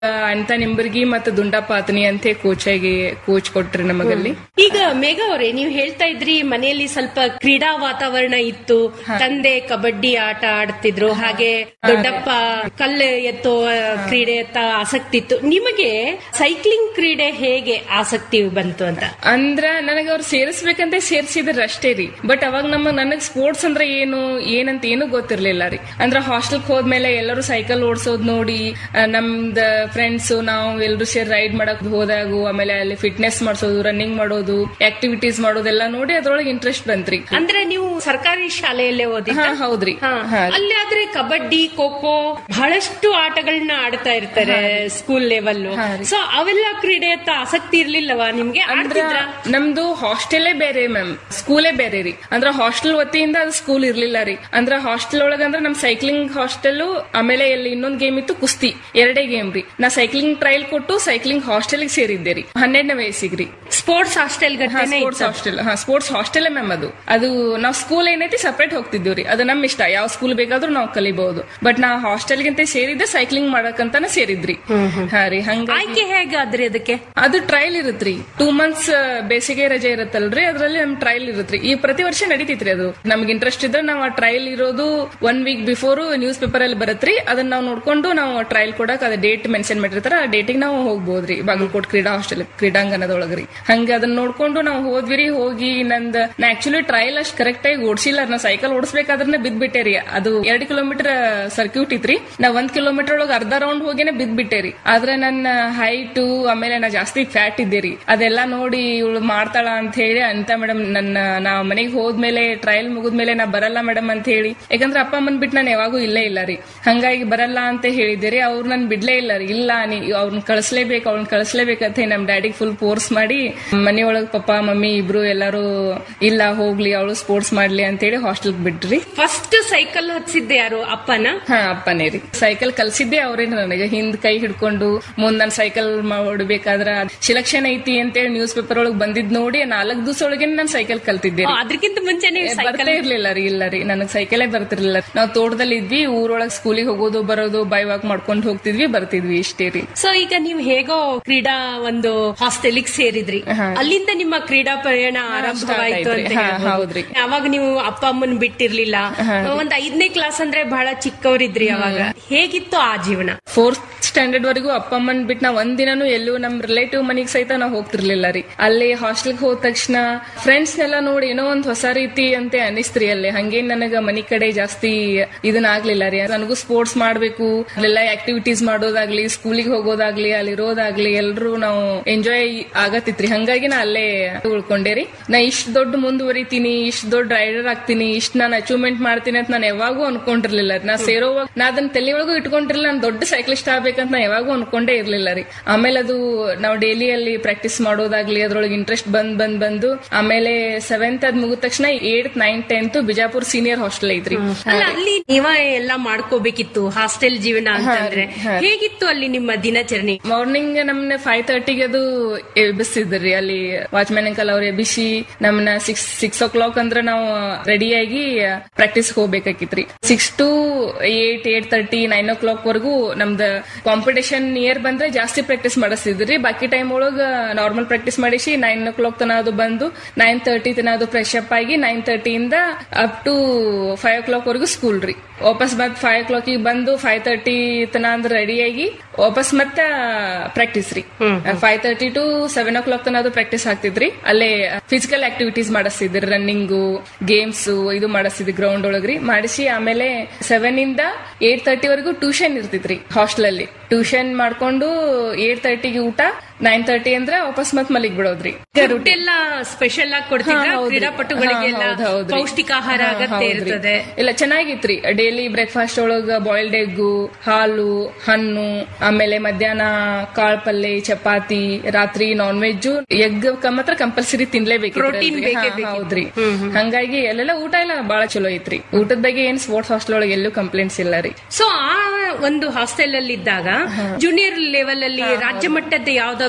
ಅಂತ ನಿಂಬರ್ಗಿ ಮತ್ತು ದುಂಡಾಪಾತನಿ ಅಂತ ಕೋಚ್ ಆಗಿ ಕೋಚ್ ಕೊಟ್ರಿ ನಮಗಲ್ಲಿ ಈಗ ಮೇಘ ಅವರೇ ನೀವು ಹೇಳ್ತಾ ಇದ್ರಿ ಮನೆಯಲ್ಲಿ ಸ್ವಲ್ಪ ಕ್ರೀಡಾ ವಾತಾವರಣ ಇತ್ತು ತಂದೆ ಕಬಡ್ಡಿ ಆಟ ಆಡ್ತಿದ್ರು ಹಾಗೆ ದೊಡ್ಡಪ್ಪ ಕಲ್ಲು ಎತ್ತೋ ಕ್ರೀಡೆಯತ್ತ ಆಸಕ್ತಿ ಇತ್ತು ನಿಮಗೆ ಸೈಕ್ಲಿಂಗ್ ಕ್ರೀಡೆ ಹೇಗೆ ಆಸಕ್ತಿ ಬಂತು ಅಂತ ಅಂದ್ರ ನನಗ ಅವ್ರು ಸೇರಿಸ್ಬೇಕಂತ ಸೇರ್ಸಿದ್ರ ಅಷ್ಟೇ ರೀ ಬಟ್ ಅವಾಗ ನಮ್ಮ ನನಗ್ ಸ್ಪೋರ್ಟ್ಸ್ ಅಂದ್ರೆ ಏನು ಏನಂತ ಏನು ಗೊತ್ತಿರ್ಲಿಲ್ಲ ರೀ ಅಂದ್ರ ಹಾಸ್ಟೆಲ್ ಹೋದ್ಮೇಲೆ ಎಲ್ಲರೂ ಸೈಕಲ್ ಓಡಿಸೋದ್ ನೋಡಿ ಆ, ನಮ್ದ ಫ್ರೆಂಡ್ಸ್ ನಾವು ಎಲ್ಲರೂ ಸೇರಿ ರೈಡ್ ಮಾಡಕ್ ಹೋದಾಗು ಆಮೇಲೆ ಅಲ್ಲಿ ಫಿಟ್ನೆಸ್ ಮಾಡ್ಸೋದು ರನ್ನಿಂಗ್ ಮಾಡೋದು ಆಕ್ಟಿವಿಟೀಸ್ ಮಾಡೋದೆಲ್ಲ ನೋಡಿ ಅದ್ರೊಳಗೆ ಇಂಟ್ರೆಸ್ಟ್ ಬಂತ್ರಿ ಅಂದ್ರೆ ನೀವು ಸರ್ಕಾರಿ ಶಾಲೆಯಲ್ಲೇ ಓದಿ ಹಾ ಹೌದ್ರಿ ಹಾ ಅಲ್ಲಿ ಆದ್ರೆ ಕಬಡ್ಡಿ ಖೋ ಖೋ ಬಹಳಷ್ಟು ಆಟಗಳನ್ನ ಆಡ್ತಾ ಇರ್ತಾರೆ ಸ್ಕೂಲ್ ಲೆವೆಲ್ ಸೊ ಅವೆಲ್ಲ ಕ್ರೀಡೆಯತ್ತ ಆಸಕ್ತಿ ಇರ್ಲಿಲ್ಲವಾ ನಿಮ್ಗೆ ಅಂದ್ರ ಆಡ್ತಿದ್ರಾ ನಮ್ದು ಹಾಸ್ಟೆಲೇ ಬೇರೆ ಮ್ಯಾಮ್ ಸ್ಕೂಲೇ ಬೇರೆ ರೀ ಅಂದ್ರ ಹಾಸ್ಟೆಲ್ ವತಿಯಿಂದ ಅದು ಸ್ಕೂಲ್ ಇರ್ಲಿಲ್ಲ ರೀ ಅಂದ್ರ ಹಾಸ್ಟೆಲ್ ಒಳಗ ಅಂದ್ರ ನಮ್ ಸೈಕ್ಲಿಂಗ್ ಹಾಸ್ಟೆಲ್ ಆಮೇಲೆ ಇಲ್ಲಿ ಇನ್ನೊಂದ್ ಗೇಮ್ ಇತ್ತು ಕುಸ್ತಿ ಎರಡೇ ಗೇಮ್ ರೀ ನಾ ಸೈಕ್ಲಿಂಗ್ ಟ್ರಯಲ್ ಕೊಟ್ಟು ಸೈಕ್ಲಿಂಗ್ ಹಾಸ್ಟೆಲ್ ಸೇರಿದ್ದೆ ರೀ ಹನ್ನೆರಡನೇ ವಯಸ್ಸಿಗೆ ರೀ ಸ್ಪೋರ್ಟ್ಸ್ ಹಾಸ್ಟೆಲ್ ಗಟ್ಟೆನೆ ಸ್ಪೋರ್ಟ್ಸ್ ಹಾಸ್ಟೆಲ್ ಹಾ ಸ್ಪೋರ್ಟ್ಸ್ ಹಾಸ್ಟೆಲ್ ಮ್ಯಾಮ್ ಅದು ಅದು ನಾವು ಸ್ಕೂಲ್ ಏನೈತಿ ಸಪರೇಟ್ ಹೋಗ್ತಿದ್ವಿ ರೀ ಅದು ನಮ್ ಇಷ್ಟ ಯಾವ ಸ್ಕೂಲ್ ಬೇಕಾದ್ರೂ ನಾವು ಕಲಿಬಹುದು ಬಟ್ ನಾ ಹಾಸ್ಟೆಲ್ಗಿಂತ ಸೇರಿದ್ದೆ ಸೈಕ್ಲಿಂಗ್ ಮಾಡಕಂತಾನೆ ಸೇರಿದ್ರಿ ಹಾ ರೀ ಹಂಗ ಆಯ್ಕೆ ಹೇಗಾದ್ರಿ ಅದಕ್ಕೆ ಅದು ಟ್ರಯಲ್ ಇರುತ್ತ್ರಿ ಟೂ ಮಂತ್ಸ್ ಬೇಸಿಗೆ ರಜೆ ಇರುತ್ತಲ್ರಿ ಅದ್ರಲ್ಲಿ ನಮ್ ಟ್ರಯಲ್ ಇರುತ್ತ್ರಿ ಈ ಪ್ರತಿ ವರ್ಷ ನಡೀತಿತ್ರಿ ಅದು ನಮ್ಗೆ ಇಂಟ್ರೆಸ್ಟ್ ಇದ್ರೆ ನಾವು ಆ ಟ್ರಯಲ್ ಇರೋದು one week before newspaper ಅಲ್ಲಿ ಬರತ್ರಿ ಅದನ್ನ ನಾವು ನೋಡ್ಕೊಂಡು ನಾವು ಟ್ರಯಲ್ ಕೊಡಕ್ ಅದ ಡೇಟ್ ಮೆನ್ಷನ್ ಮಾಡಿರ್ತಾರ ಆ ಡೇಟಿಗೆ ನಾವು ಹೋಗ್ಬೋದ್ರಿ ಬಾಗಲಕೋಟ್ ಕ್ರೀಡಾ ಹಾಸ್ಟೆಲ್ ಕ್ರೀಡಾಂಗಣದೊಳಗ್ರಿ ಹಂಗ ಅದನ್ನ ನೋಡ್ಕೊಂಡು ನಾವು ಹೋದ್ವಿರಿ ಹೋಗಿ ನಂದ್ ನಾ ಆಕ್ಚುಲಿ ಟ್ರಯಲ್ ಅಷ್ಟ್ ಕರೆಕ್ಟ್ ಆಗಿ ಓಡಿಸಿಲ್ಲ ನಾ ಸೈಕಲ್ ಓಡಿಸ್ಬೇಕಾದ್ರೆ ಬಿದ್ಬಿಟ್ಟೆ ರೀ ಅದು ಎರಡ್ ಕಿಲೋಮೀಟರ್ ಸರ್ಕ್ಯೂಟ್ ಇತ್ರಿ ನಾ ಒಂದ್ ಕಿಲೋಮೀಟರ್ ಒಳಗೆ ಅರ್ಧ ರೌಂಡ್ ಹೋಗಿನೇ ಬಿದ್ಬಿಟ್ಟೆ ರೀ ಆದ್ರೆ ನನ್ನ ಹೈಟು ಆಮೇಲೆ ನಾ ಜಾಸ್ತಿ ಫ್ಯಾಟ್ ಇದ್ದೆ ರೀ ಅದೆಲ್ಲ ನೋಡಿ ಇವಳು ಮಾಡ್ತಾಳ ಅಂತ ಹೇಳಿ ಅಂತ ಮೇಡಮ್ ನನ್ನ ನಾ ಮನೆಗೆ ಹೋದ್ಮೇಲೆ ಟ್ರಯಲ್ ಮುಗಿದ್ಮೇಲೆ ನಾ ಬರಲ್ಲ ಮೇಡಮ್ ಅಂತ ಹೇಳಿ ಯಾಕಂದ್ರೆ ಅಪ್ಪ ಅಮ್ಮನ್ ಬಿಟ್ಟು ನಾನು ಯಾವಾಗೂ ಇಲ್ಲೇ ಇಲ್ಲ ರೀ ಹಂಗಾಗಿ ಬರಲ್ಲ ಅಂತ ಹೇಳಿದ್ದೆ ರೀ ಅವ್ರು ನನ್ ಬಿಡ್ಲೇ ಇಲ್ಲ ರೀ ಇಲ್ಲ ನೀ ಅವ್ರನ್ನ ಕಳಿಸ್ಲೇಬೇಕು ಅವ್ರನ್ನ ಕಳಿಸ್ಲೇಬೇಕಂತ ಹೇಳಿ ನಮ್ ಡ್ಯಾಡಿಗೆ ಫುಲ್ ಫೋರ್ಸ್ ಮಾಡಿ ಮನೆಯೊಳಗ್ ಪಪ್ಪ ಮಮ್ಮಿ ಇಬ್ರು ಎಲ್ಲಾರು ಇಲ್ಲ ಹೋಗ್ಲಿ ಅವಳು ಸ್ಪೋರ್ಟ್ಸ್ ಮಾಡ್ಲಿ ಅಂತ ಹೇಳಿ ಹಾಸ್ಟೆಲ್ ಬಿಟ್ರಿ ಫಸ್ಟ್ ಸೈಕಲ್ ಹತ್ಸಿದ್ದೆ ಯಾರು ಅಪ್ಪನ ಹಾ ಅಪ್ಪನೇ ರೀ ಸೈಕಲ್ ಕಲ್ಸಿದ್ದೆ ಅವ್ರೇನು ನನಗೆ ಹಿಂದ್ ಕೈ ಹಿಡ್ಕೊಂಡು ಮುಂದ್ ನಾನು ಸೈಕಲ್ ಹೊಡ್ಬೇಕಾದ್ರ ಸಿಲೆಕ್ಷನ್ ಐತಿ ಅಂತೇಳಿ ನ್ಯೂಸ್ ಪೇಪರ್ ಒಳಗ್ ಬಂದಿದ್ ನೋಡಿ ನಾಲ್ಕು ದಿವಸ ಒಳಗೆ ನಾನು ಸೈಕಲ್ ಕಲ್ತಿದ್ದೆ ರೀ. ಅದಕ್ಕಿಂತ ಮುಂಚೆ ನೀವು ಏ, ಸೈಕಲ್ ಬರ್ತಾ ಇರ್ಲಿಲ್ಲ ರೀ ಇಲ್ಲ ರೀ ನನಗ್ ಸೈಕಲೇ ಬರ್ತಿರ್ಲಿಲ್ಲ ನಾವು ತೋಟದಲ್ಲಿ ಇದ್ವಿ ಊರೊಳಗ್ ಸ್ಕೂಲಿಗೆ ಹೋಗೋದು ಬರೋದು ಬೈ ವಾಕ್ ಮಾಡ್ಕೊಂಡು ಹೋಗ್ತಿದ್ವಿ ಬರ್ತಿದ್ವಿ ಇಷ್ಟೇ ರೀ ಸೊ ಈಗ ನೀವು ಹೇಗೋ ಕ್ರೀಡಾ ಒಂದು ಹಾಸ್ಟೆಲಿಗೆ ಸೇರಿದ್ರಿ ಅಲ್ಲಿಂದ ನಿಮ್ಮ ಕ್ರೀಡಾ ಪಯಣ ಆರಂಭವಾಯಿತು start ಅಂತ ಆಯ್ತ್ರಿ. ಹಾ, ಹೇಳ್ಬೋದು. ಹೌದ್ರಿ. ಅವಾಗ ನೀವು ಅಪ್ಪ ಅಮ್ಮನ್ ಬಿಟ್ಟಿರ್ಲಿಲ್ಲ ಒಂದ್ ಐದನೇ ಕ್ಲಾಸ್ ಅಂದ್ರೆ ಬಹಳ ಚಿಕ್ಕವರಿದ್ರಿ ಅವಾಗ ಹೇಗಿತ್ತು ಆ ಜೀವನ ಫೋರ್ತ್ ಸ್ಟ್ಯಾಂಡರ್ಡ್ ವರೆಗೂ ಅಪ್ಪ ಅಮ್ಮನ್ ಬಿಟ್ಟು ನಾವ್ ಒಂದ್ ದಿನಾನು ಎಲ್ಲೂ ನಮ್ ರಿಲೇಟಿವ್ ಮನಿಗ್ ಸಹಿತ ನಾವ್ ಹೋಗ್ತಿರ್ಲಿಲ್ಲ ರೀ ಅಲ್ಲಿ ಹಾಸ್ಟೆಲ್ಗೆ ಹೋದ ತಕ್ಷಣ ಫ್ರೆಂಡ್ಸ್ ನೆಲ್ಲ ನೋಡಿ ಏನೋ ಒಂದ್ ಹೊಸ ರೀತಿ ಅಂತ ಅನಿಸ್ತ್ರಿ ಅಲ್ಲಿ ಹಂಗೇನ್ ನನಗ ಮನಿ ಕಡೆ ಜಾಸ್ತಿ ಇದನ್ನ ಆಗ್ಲಿಲ್ಲ ರೀ ನನಗೂ ಸ್ಪೋರ್ಟ್ಸ್ ಮಾಡ್ಬೇಕು ಅಲ್ಲೆಲ್ಲ ಆಕ್ಟಿವಿಟೀಸ್ ಮಾಡೋದಾಗ್ಲಿ ಸ್ಕೂಲಿಗೆ ಹೋಗೋದಾಗ್ಲಿ ಅಲ್ಲಿರೋದಾಗ್ಲಿ ಎಲ್ರು ನಾವು ಎಂಜಾಯ್ ಆಗತ್ತಿತ್ರಿ ಹಂಗಾಗಿ ನಾ ಅಲ್ಲೇ ಉಳ್ಕೊಂಡೆ ರೀ ನಾ ಇಷ್ಟ್ ದೊಡ್ಡ ಮುಂದುವರಿತೀನಿ ಇಷ್ಟ್ ದೊಡ್ಡ ರೈಡರ್ ಆಗ್ತೀನಿ ಇಷ್ಟ್ ನಾನು ಅಚೀವ್ಮೆಂಟ್ ಮಾಡ್ತೀನಿ ಅಂತ ನಾನು ಯಾವಾಗೂ ಅನ್ಕೊಂಡಿರ್ಲಿಲ್ಲ ನಾ ಸೇರೋವಾಗ ನಾ ಅದನ್ನ ತಲೆ ಒಳಗೂ ಇಟ್ಕೊಂಡಿರ್ಲಿಲ್ಲ ನಾನು ದೊಡ್ಡ ಸೈಕ್ಲಿಸ್ಟ್ ಆಗ್ಬೇಕಂತ ನಾ ಯಾವಾಗೂ ಅನ್ಕೊಂಡೇ ಇರ್ಲಿಲ್ಲ ರೀ ಆಮೇಲೆ ಅದು ನಾವು ಡೈಲಿ ಅಲ್ಲಿ ಪ್ರಾಕ್ಟೀಸ್ ಮಾಡೋದಾಗ್ಲಿ ಅದ್ರೊಳಗೆ ಇಂಟ್ರೆಸ್ಟ್ ಬಂದ್ ಬಂದ್ ಬಂದು ಆಮೇಲೆ ಸೆವೆಂತ್ ಅದ್ ಮುಗಿದ ತಕ್ಷಣ eight nine tenth Bijapur senior hostel ಐತ್ರಿ ಅಲ್ಲ ಅಲ್ಲಿ ನೀವ ಎಲ್ಲ ಮಾಡ್ಕೋಬೇಕಿತ್ತು ಹಾಸ್ಟೆಲ್ ಜೀವನ ಅಂತಂದ್ರೆ ಹೇಗಿತ್ತು ಅಲ್ಲಿ ನಿಮ್ಮ ದಿನಚರಣೆ ಮಾರ್ನಿಂಗ್ ನಮ್ನ ಫೈವ್ ತರ್ಟಿಗೆ ಅದು ಎಬ್ಬಿಸ್ತಿದ್ರಿ ಅಲ್ಲಿ ವಾಚ್ಮ್ಯಾನ್ ಅಂಕಲ್ ಅವ್ರು ಎಬ್ಬಿಸಿ ನಮ್ನ ಸಿಕ್ಸ್ ಸಿಕ್ಸ್ ಓ ಕ್ಲಾಕ್ ಅಂದ್ರೆ ನಾವು ರೆಡಿಯಾಗಿ ಪ್ರಾಕ್ಟೀಸ್ ಹೋಗ್ಬೇಕಾಗಿತ್ರಿ six to eight eight thirty nine o'clock ವರೆಗೂ ನಮ್ದು ಕಾಂಪಿಟೇಷನ್ ನಿಯರ್ ಬಂದ್ರೆ ಜಾಸ್ತಿ ಪ್ರಾಕ್ಟೀಸ್ ಮಾಡಿಸ್ತಿದ್ರಿ ಬಾಕಿ ಟೈಮ್ ಒಳಗ ನಾರ್ಮಲ್ ಪ್ರಾಕ್ಟೀಸ್ ಮಾಡಿಸಿ ನೈನ್ ಓ ಕ್ಲಾಕ್ ತನ ಅದು ಬಂದು ನೈನ್ ತರ್ಟಿ ತನ ಅದು ಫ್ರೆಶ್ ಅಪ್ ಆಗಿ ನೈನ್ ತರ್ಟಿಯಿಂದ up to five o'clock ವರೆಗೂ ಸ್ಕೂಲ್ ರೀ ವಾಪಸ್ ಮತ್ ಫೈವ್ ಓ ಕ್ಲಾಕ್ ಬಂದು ಫೈವ್ ತರ್ಟಿ ತನ ಅಂದ್ರೆ ರೆಡಿಯಾಗಿ ವಾಪಸ್ ಮತ್ತೆ ಪ್ರಾಕ್ಟೀಸ್ ರೀ five thirty to seven o'clock ತನ ಅದು ಪ್ರಾಕ್ಟೀಸ್ ಆಗ್ತಿದ್ರಿ ಅಲ್ಲೇ ಫಿಸಿಕಲ್ ಆಕ್ಟಿವಿಟೀಸ್ ಮಾಡಿಸ್ತಿದ್ರಿ ರನ್ನಿಂಗು ಗೇಮ್ಸ್ ಇದು ಮಾಡಿಸ್ತಿದ್ರಿ ಗ್ರೌಂಡ್ ಒಳಗ್ರಿ ಮಾಡಿಸಿ ಆಮೇಲೆ ಸೆವೆನ್ ಇಂದ ಏಟ್ ತರ್ಟಿ ವರೆಗೂ ಟ್ಯೂಷನ್ ಇರ್ತಿದ್ರಿ ಹಾಸ್ಟೆಲ್ ಅಲ್ಲಿ ಟ್ಯೂಷನ್ ಮಾಡ್ಕೊಂಡು ಏಟ್ ತರ್ಟಿಗೆ ಊಟ ನೈನ್ ತರ್ಟಿ ಅಂದ್ರೆ ವಾಪಸ್ ಮತ್ ಮಲಿಗ್ ಬಿಡೋದ್ರಿ ಫುಡ್ ಎಲ್ಲ ಸ್ಪೆಷಲ್ ಆಗಿ ಕೊಡ್ತಿದ್ರ ಹಾ, ಹೌದ್ರಿ. ಕ್ರೀಡಾಪಟುಗಳಿಗೆಲ್ಲ ಹಾ, ಹೌದ್ ಹೌದ್ರಿ. ಪೌಷ್ಟಿಕ ಆಹಾರ ಹಾ, ಅಗತ್ಯ ಹೌದ್ರಿ. ಇರ್ತದೆ ಇಲ್ಲ ಚೆನ್ನಾಗಿತ್ರಿ ಡೈಲಿ ಬ್ರೇಕ್ಫಾಸ್ಟ್ ಒಳಗ ಬಾಯ್ಲ್ಡ್ ಎಗ್ಗು ಹಾಲು ಹಣ್ಣು ಆಮೇಲೆ ಮಧ್ಯಾಹ್ನ ಕಾಳ್ ಪಲ್ಲೆ ಚಪಾತಿ ರಾತ್ರಿ ನಾನ್ ವೆಜ್ ಎಗ್ ಮಾತ್ರ ಕಂಪಲ್ಸರಿ ತಿನ್ಲೇಬೇಕು Protein ಬೇಕೇ ಬೇಕಿತ್ತು. ಹೌದ್ರಿ ಹಂಗಾಗಿ ಅಲ್ಲೆಲ್ಲ ಊಟ ಎಲ್ಲ ಬಹಳ ಚಲೋ ಐತ್ರಿ ಊಟದ ಬಗ್ಗೆ ಏನ್ ಸ್ಪೋರ್ಟ್ಸ್ ಹಾಸ್ಟೆಲ್ ಒಳಗೆ ಎಲ್ಲೂ ಕಂಪ್ಲೇಂಟ್ಸ್ ಇಲ್ಲ ರೀ ಸೊ ಆ ಒಂದು ಹಾಸ್ಟೆಲ್ ಅಲ್ಲಿ ಇದ್ದಾಗ ಜೂನಿಯರ್ ಲೆವೆಲ್ ಅಲ್ಲಿ ರಾಜ್ಯ ಮಟ್ಟದ ಯಾವ್ದಾದ್ರು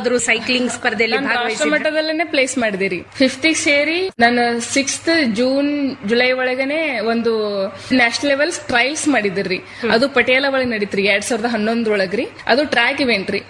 ಯಾವ್ದಾದ್ರು ಸೈಕ್ಲಿಂಗ್ ಸ್ಪರ್ಧೆಯಲ್ಲಿ ನಾನು ರಾಷ್ಟ್ರ ಭಾಗವಹಿಸಿದ್ರೆ ಮಟ್ಟದಲ್ಲೇನೆ ಪ್ಲೇಸ್ ಮಾಡಿದಿರಿ ಫಿಫ್ತ್ ಸೇರಿ ನಾನು ಸಿಕ್ಸ್ತ್ ಜೂನ್ ಜುಲೈ ಒಳಗನೆ ಒಂದು ನ್ಯಾಷನಲ್ ಲೆವೆಲ್ ಟ್ರಯಲ್ಸ್ ಮಾಡಿದಿರಿ ಅದು ಪಟಿಯಾಲ ಒಳಗೆ ನಡೀತ್ರಿ ಎರಡ್ ಸಾವಿರದ ಹನ್ನೊಂದ್ರೊಳಗ್ರಿ ಅದು ಟ್ರ್ಯಾಕ್ ಇವೆಂಟ್ ರೀ